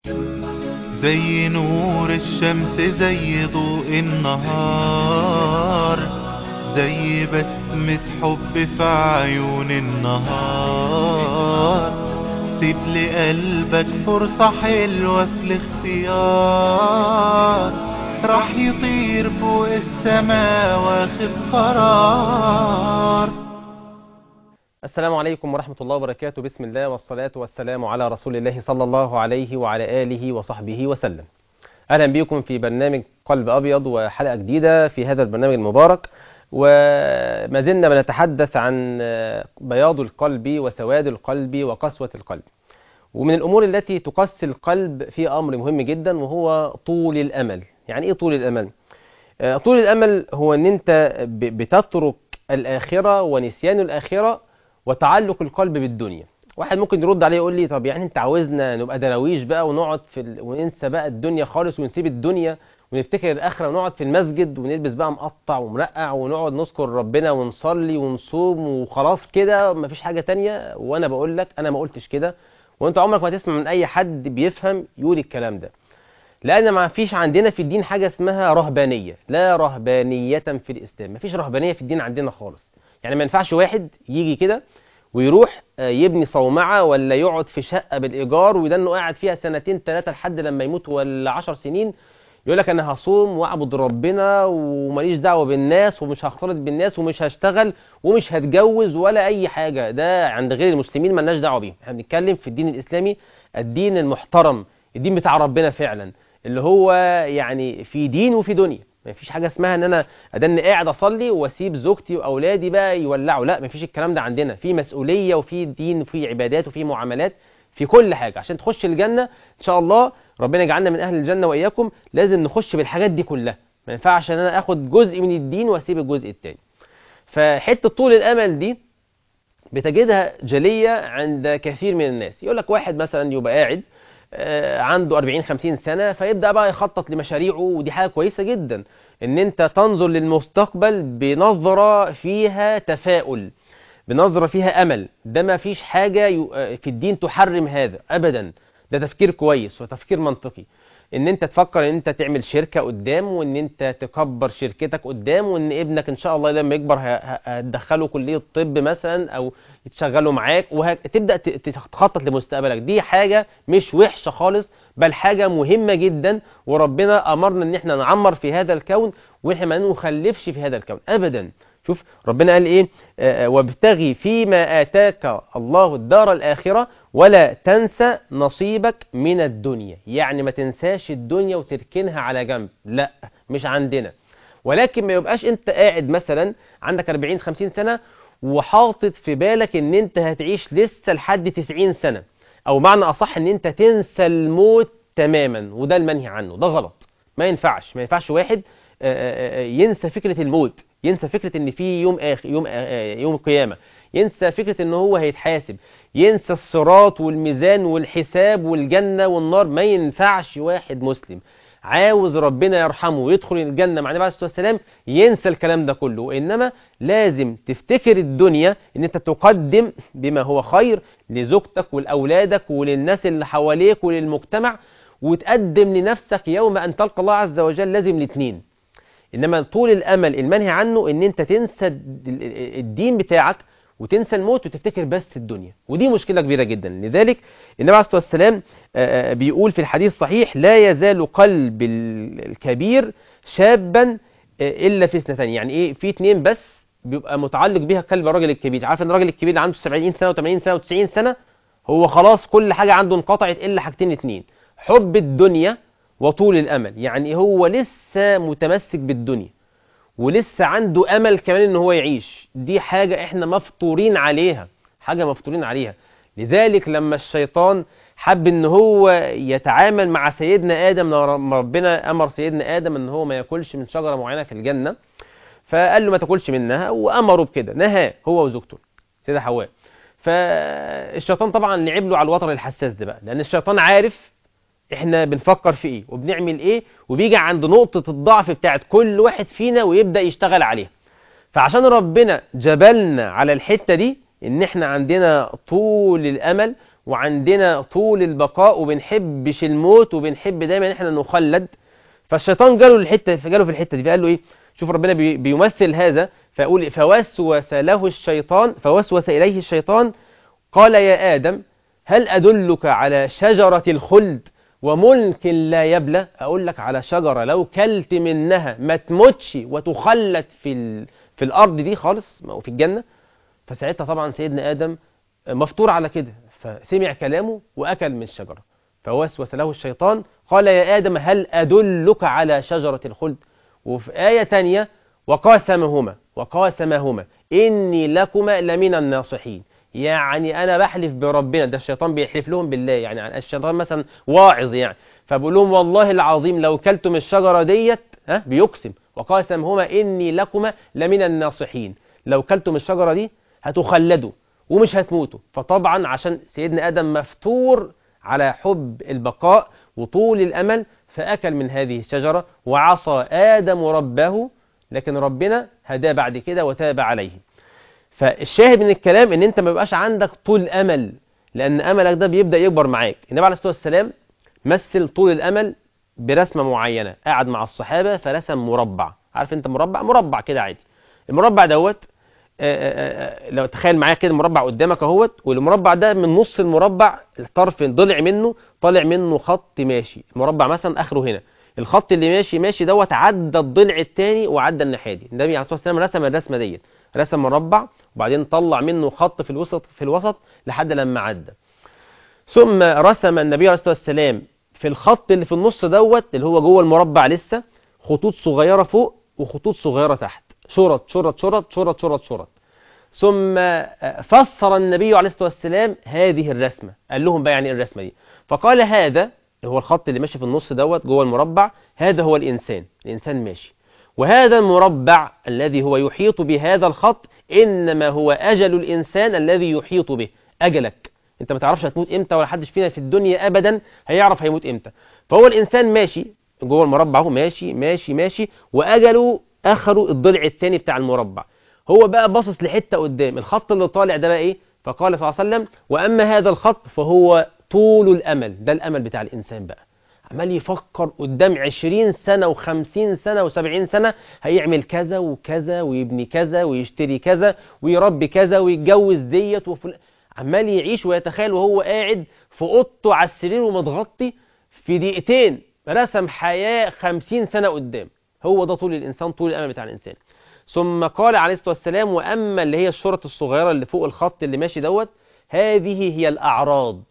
زي نور الشمس زي ضوء النهار زي بسمة حب في عيون النهار سيب لقلبك فرصة حلوة في الاختيار راح يطير فوق السما واخد قرار السلام عليكم ورحمة الله وبركاته بسم الله والصلاة والسلام على رسول الله صلى الله عليه وعلى آله وصحبه وسلم أهلا بكم في برنامج قلب أبيض وحلقة جديدة في هذا البرنامج المبارك وما زلنا بنتحدث عن بياض القلب وسواد القلب وقسوة القلب ومن الأمور التي تقسي القلب في أمر مهم جدا وهو طول الأمل يعني إيه طول الأمل؟ طول الأمل هو أن أنت بتترك الآخرة ونسيان الآخرة وتعلق القلب بالدنيا واحد ممكن يرد عليه يقول لي طب يعني انت عاوزنا نبقى دراويش بقى ونقعد في ال... وننسى بقى الدنيا خالص ونسيب الدنيا ونفتكر الاخره ونقعد في المسجد ونلبس بقى مقطع ومرقع ونقعد نذكر ربنا ونصلي ونصوم وخلاص كده مفيش حاجه تانية وانا بقول لك انا ما قلتش كده وانت عمرك ما تسمع من اي حد بيفهم يقول الكلام ده لان ما فيش عندنا في الدين حاجه اسمها رهبانيه لا رهبانيه في الاسلام ما فيش رهبانيه في الدين عندنا خالص يعني ما ينفعش واحد يجي كده ويروح يبني صومعة ولا يقعد في شقة بالإيجار وده إنه قاعد فيها سنتين ثلاثة لحد لما يموت ولا عشر سنين يقول لك أنا هصوم وأعبد ربنا وماليش دعوة بالناس ومش هختلط بالناس ومش هشتغل ومش هتجوز ولا أي حاجة ده عند غير المسلمين مالناش دعوة بيهم احنا بنتكلم في الدين الإسلامي الدين المحترم الدين بتاع ربنا فعلا اللي هو يعني في دين وفي دنيا ما فيش حاجه اسمها ان انا ادني قاعد اصلي واسيب زوجتي واولادي بقى يولعوا لا ما فيش الكلام ده عندنا في مسؤوليه وفي دين وفي عبادات وفي معاملات في كل حاجه عشان تخش الجنه ان شاء الله ربنا يجعلنا من اهل الجنه واياكم لازم نخش بالحاجات دي كلها ما ينفعش ان انا اخد جزء من الدين واسيب الجزء الثاني فحته طول الامل دي بتجدها جليه عند كثير من الناس يقول لك واحد مثلا يبقى قاعد عنده 40 50 سنه فيبدا بقى يخطط لمشاريعه ودي حاجه كويسه جدا ان انت تنظر للمستقبل بنظره فيها تفاؤل بنظره فيها امل ده ما فيش حاجه في الدين تحرم هذا ابدا ده تفكير كويس وتفكير منطقي ان انت تفكر ان انت تعمل شركه قدام وان انت تكبر شركتك قدام وان ابنك ان شاء الله لما يكبر هتدخله كليه طب مثلا او يتشغلوا معاك وتبدا تخطط لمستقبلك دي حاجه مش وحشه خالص بل حاجه مهمه جدا وربنا امرنا ان احنا نعمر في هذا الكون واحنا ما نخلفش في هذا الكون ابدا شوف ربنا قال ايه آه وابتغي فيما اتاك الله الدار الاخره ولا تنسى نصيبك من الدنيا يعني ما تنساش الدنيا وتركنها على جنب لا مش عندنا ولكن ما يبقاش انت قاعد مثلا عندك 40 50 سنه وحاطط في بالك ان انت هتعيش لسه لحد 90 سنه او معنى اصح ان انت تنسى الموت تماما وده المنهي عنه ده غلط ما ينفعش ما ينفعش واحد ينسى فكره الموت ينسى فكره ان في يوم اخر يوم يوم القيامه ينسى فكره ان هو هيتحاسب ينسى الصراط والميزان والحساب والجنه والنار ما ينفعش واحد مسلم عاوز ربنا يرحمه ويدخل الجنة مع النبي عليه الصلاة والسلام ينسى الكلام ده كله وإنما لازم تفتكر الدنيا إن أنت تقدم بما هو خير لزوجتك ولأولادك وللناس اللي حواليك وللمجتمع وتقدم لنفسك يوم أن تلقى الله عز وجل لازم الاثنين إنما طول الأمل المنهي عنه إن أنت تنسى الدين بتاعك وتنسى الموت وتفتكر بس الدنيا ودي مشكلة كبيرة جدا لذلك النبي عليه الصلاة والسلام بيقول في الحديث الصحيح لا يزال قلب الكبير شابا إلا في اثنتين يعني إيه في اثنين بس بيبقى متعلق بيها قلب الراجل الكبير عارف ان الراجل الكبير اللي عنده 70 سنة و80 سنة و90 سنة هو خلاص كل حاجة عنده انقطعت إلا حاجتين اثنين حب الدنيا وطول الأمل يعني هو لسه متمسك بالدنيا ولسه عنده امل كمان ان هو يعيش دي حاجة احنا مفطورين عليها حاجة مفطورين عليها لذلك لما الشيطان حب ان هو يتعامل مع سيدنا ادم لما ربنا امر سيدنا ادم ان هو ما ياكلش من شجرة معينة في الجنة فقال له ما تاكلش منها وامره بكده نهى هو وزوجته سيدة حواء فالشيطان طبعا لعب له على الوتر الحساس ده بقى لان الشيطان عارف احنا بنفكر في ايه وبنعمل ايه وبيجي عند نقطة الضعف بتاعت كل واحد فينا ويبدأ يشتغل عليها فعشان ربنا جبلنا على الحتة دي ان احنا عندنا طول الامل وعندنا طول البقاء وبنحبش الموت وبنحب دايما ان احنا نخلد فالشيطان جاله الحته جاله في الحته دي فقال له ايه شوف ربنا بي بيمثل هذا فيقول فوسوس له الشيطان فوسوس اليه الشيطان قال يا ادم هل ادلك على شجره الخلد وملك لا يبلى اقول لك على شجره لو كلت منها ما تموتش وتخلد في ال... في الارض دي خالص وفي الجنه فساعتها طبعا سيدنا ادم مفطور على كده فسمع كلامه واكل من الشجره فوسوس له الشيطان قال يا ادم هل ادلك على شجره الخلد وفي ايه تانية وقاسمهما وقاسمهما اني لكما لمن الناصحين يعني انا بحلف بربنا ده الشيطان بيحلف لهم بالله يعني الشيطان مثلا واعظ يعني فبقول لهم والله العظيم لو كلتم الشجره ديت ها بيقسم وقاسمهما اني لكما لمن الناصحين لو كلتم الشجره دي هتخلدوا ومش هتموتوا فطبعا عشان سيدنا ادم مفتور على حب البقاء وطول الامل فاكل من هذه الشجره وعصى ادم ربه لكن ربنا هداه بعد كده وتاب عليه فالشاهد من الكلام ان انت ما بيبقاش عندك طول امل لان املك ده بيبدا يكبر معاك النبي عليه الصلاه والسلام مثل طول الامل برسمه معينه قاعد مع الصحابه فرسم مربع عارف انت مربع مربع كده عادي المربع دوت لو تخيل معايا كده مربع قدامك اهوت والمربع ده من نص المربع الطرف ضلع منه طالع منه خط ماشي المربع مثلا اخره هنا الخط اللي ماشي ماشي دوت عدى الضلع الثاني وعدى الناحيه دي النبي عليه الصلاه والسلام رسم الرسمه ديت رسم مربع وبعدين طلع منه خط في الوسط في الوسط لحد لما عدى ثم رسم النبي عليه الصلاه والسلام في الخط اللي في النص دوت اللي هو جوه المربع لسه خطوط صغيره فوق وخطوط صغيره تحت شرط شرط شرط شرط شرط شرط ثم فسر النبي عليه الصلاه والسلام هذه الرسمه قال لهم بقى يعني ايه الرسمه دي فقال هذا اللي هو الخط اللي ماشي في النص دوت جوه المربع هذا هو الانسان الانسان ماشي وهذا المربع الذي هو يحيط بهذا الخط انما هو اجل الانسان الذي يحيط به اجلك انت ما تعرفش هتموت امتى ولا حدش فينا في الدنيا ابدا هيعرف هيموت امتى فهو الانسان ماشي جوه المربع هو ماشي ماشي ماشي واجله اخره الضلع الثاني بتاع المربع هو بقى باصص لحته قدام الخط اللي طالع ده بقى ايه فقال صلى الله عليه وسلم واما هذا الخط فهو طول الامل ده الامل بتاع الانسان بقى عمال يفكر قدام عشرين سنة وخمسين سنة وسبعين سنة هيعمل كذا وكذا ويبني كذا ويشتري كذا ويربي كذا ويتجوز ديت وفل... عمال يعيش ويتخيل وهو قاعد في اوضته على السرير ومتغطي في دقيقتين رسم حياة خمسين سنة قدام هو ده طول الإنسان طول الأمل بتاع الإنسان ثم قال عليه الصلاة والسلام وأما اللي هي الشرط الصغيرة اللي فوق الخط اللي ماشي دوت هذه هي الأعراض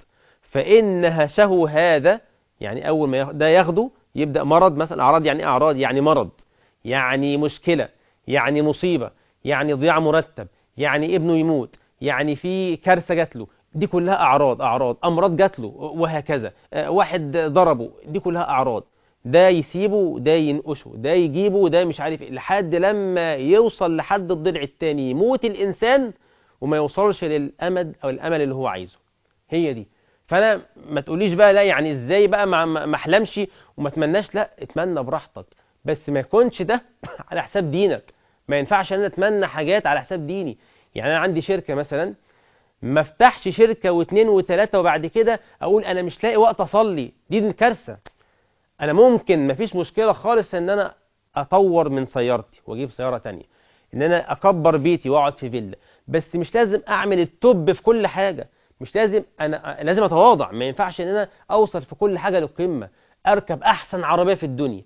فإن هشه هذا يعني أول ما ده ياخده يبدأ مرض مثلا أعراض يعني أعراض يعني مرض يعني مشكلة يعني مصيبة يعني ضياع مرتب يعني ابنه يموت يعني في كارثة جات له دي كلها أعراض أعراض أمراض جات له وهكذا واحد ضربه دي كلها أعراض ده يسيبه ده ينقشه ده يجيبه ده مش عارف ايه لحد لما يوصل لحد الضلع التاني يموت الإنسان وما يوصلش للأمد أو الأمل اللي هو عايزه هي دي فأنا ما تقوليش بقى لا يعني ازاي بقى ما احلمش وما اتمناش لا اتمنى براحتك بس ما يكونش ده على حساب دينك ما ينفعش انا اتمنى حاجات على حساب ديني يعني انا عندي شركة مثلا ما افتحش شركة واثنين وثلاثة وبعد كده اقول انا مش لاقي وقت اصلي دي الكارثة انا ممكن مفيش مشكلة خالص ان انا اطور من سيارتي واجيب سيارة تانية ان انا اكبر بيتي واقعد في فيلا بس مش لازم اعمل التوب في كل حاجة مش لازم انا لازم اتواضع ما ينفعش ان انا اوصل في كل حاجة للقمة اركب احسن عربية في الدنيا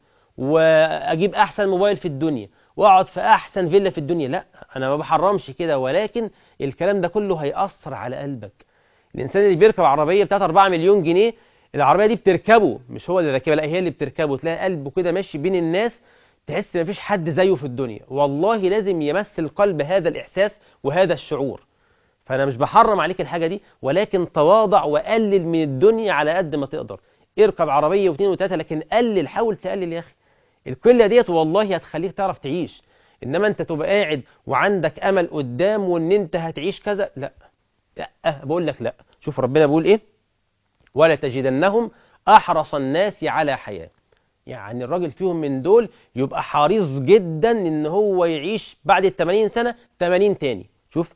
واجيب احسن موبايل في الدنيا واقعد في احسن فيلا في الدنيا لا انا ما بحرمش كده ولكن الكلام ده كله هيأثر على قلبك الانسان اللي بيركب عربية بتاعت 4 مليون جنيه العربية دي بتركبه مش هو اللي راكبها لا هي اللي بتركبه تلاقي قلبه كده ماشي بين الناس تحس مفيش حد زيه في الدنيا والله لازم يمس القلب هذا الإحساس وهذا الشعور فأنا مش بحرم عليك الحاجة دي ولكن تواضع وقلل من الدنيا على قد ما تقدر اركب عربية واثنين وثلاثة لكن قلل حاول تقلل يا أخي القلة ديت والله هتخليك تعرف تعيش إنما أنت تبقى قاعد وعندك أمل قدام وإن أنت هتعيش كذا لا لا بقول لك لا شوف ربنا بيقول إيه ولا تجدنهم أحرص الناس على حياة يعني الراجل فيهم من دول يبقى حريص جدا ان هو يعيش بعد ال 80 سنة 80 تاني شوف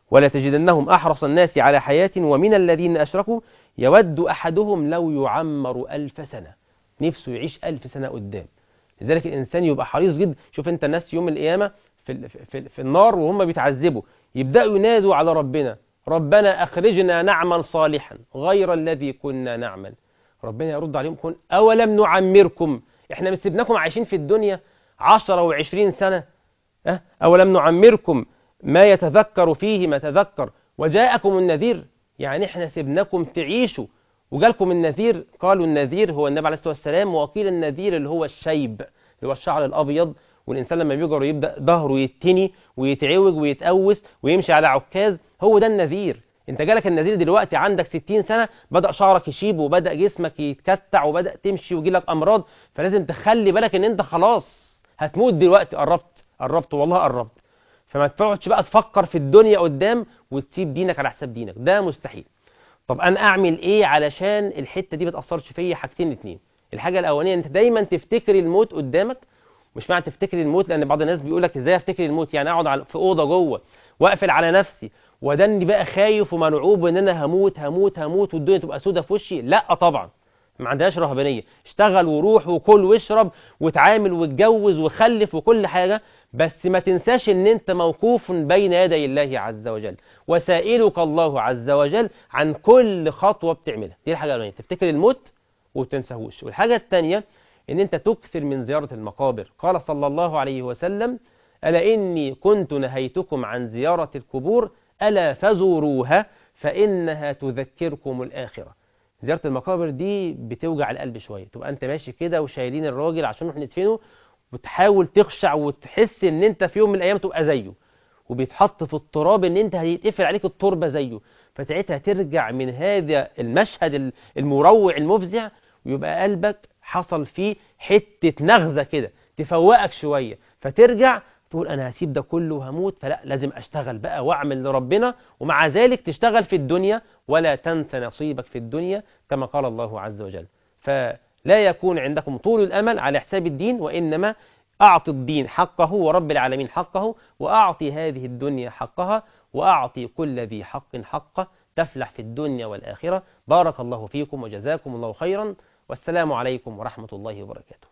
ولا تجدنهم أحرص الناس على حياة ومن الذين أشركوا يود أحدهم لو يعمر ألف سنة نفسه يعيش ألف سنة قدام لذلك الإنسان يبقى حريص جدا شوف أنت الناس يوم القيامة في, ال- في, في, في النار وهم بيتعذبوا يبدأوا ينادوا على ربنا ربنا أخرجنا نعمل صالحا غير الذي كنا نعمل ربنا يرد عليهم يقول أولم نعمركم إحنا مش سيبناكم عايشين في الدنيا عشرة وعشرين سنة أه؟ أولم نعمركم ما يتذكر فيه ما تذكر وجاءكم النذير يعني احنا سيبناكم تعيشوا وجالكم النذير قالوا النذير هو النبي عليه الصلاة والسلام وقيل النذير اللي هو الشيب اللي هو الشعر الأبيض والإنسان لما بيكبر يبدأ ظهره يتني ويتعوج ويتقوس ويمشي على عكاز هو ده النذير انت جالك النذير دلوقتي عندك 60 سنة بدأ شعرك يشيب وبدأ جسمك يتكتع وبدأ تمشي ويجيلك أمراض فلازم تخلي بالك ان انت خلاص هتموت دلوقتي قربت قربت والله قربت فما تقعدش بقى تفكر في الدنيا قدام وتسيب دينك على حساب دينك ده مستحيل طب انا اعمل ايه علشان الحته دي ما تاثرش فيا حاجتين اتنين الحاجه الاولانيه انت دايما تفتكر الموت قدامك مش معنى تفتكر الموت لان بعض الناس بيقول لك ازاي افتكر الموت يعني اقعد على- في اوضه جوه واقفل على نفسي ودني بقى خايف ومرعوب ان انا هموت هموت هموت والدنيا تبقى سودة في وشي لا طبعا ما عندهاش رهبانيه اشتغل وروح وكل واشرب وتعامل واتجوز وخلف وكل حاجه بس ما تنساش ان انت موقوف بين يدي الله عز وجل وسائلك الله عز وجل عن كل خطوه بتعملها دي الحاجه الاولانيه تفتكر الموت وتنساهوش والحاجه الثانيه ان انت تكثر من زياره المقابر قال صلى الله عليه وسلم الا اني كنت نهيتكم عن زياره القبور الا فزوروها فانها تذكركم الاخره زياره المقابر دي بتوجع القلب شويه تبقى انت ماشي كده وشايلين الراجل عشان نروح ندفنه وتحاول تخشع وتحس ان انت في يوم من الايام تبقى زيه وبيتحط في التراب ان انت هيتقفل عليك التربه زيه فساعتها ترجع من هذا المشهد المروع المفزع ويبقى قلبك حصل فيه حته نغزه كده تفوقك شويه فترجع تقول انا هسيب ده كله وهموت فلا لازم اشتغل بقى واعمل لربنا ومع ذلك تشتغل في الدنيا ولا تنسى نصيبك في الدنيا كما قال الله عز وجل فلا يكون عندكم طول الامل على حساب الدين وانما اعط الدين حقه ورب العالمين حقه واعطي هذه الدنيا حقها واعطي كل ذي حق حقه تفلح في الدنيا والاخره بارك الله فيكم وجزاكم الله خيرا والسلام عليكم ورحمه الله وبركاته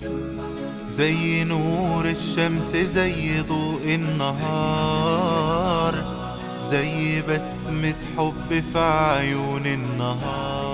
زي نور الشمس زي ضوء النهار زي بسمة حب في عيون النهار